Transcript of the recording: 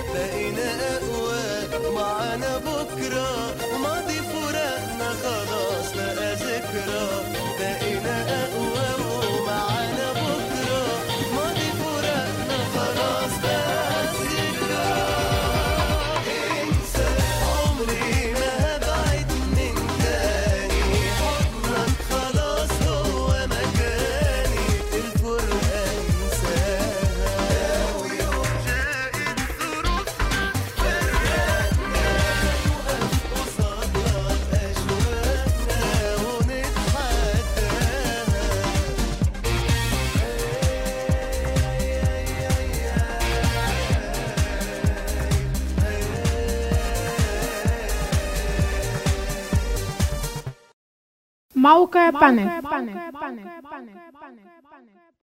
بقينا أقوى معانا بكرة ماضي فراقنا خلاص بقى ذكرى بقينا أقوى ومعانا بكرة ماضي فراقنا خلاص بقى ذكرى انسى عمري ما هبعد من تاني حضنك خلاص هو مكاني الفرقة انساها ويوم جاءت ظروفنا فرقنا نقف قصادها أشواقنا ونتحداها موقع بانل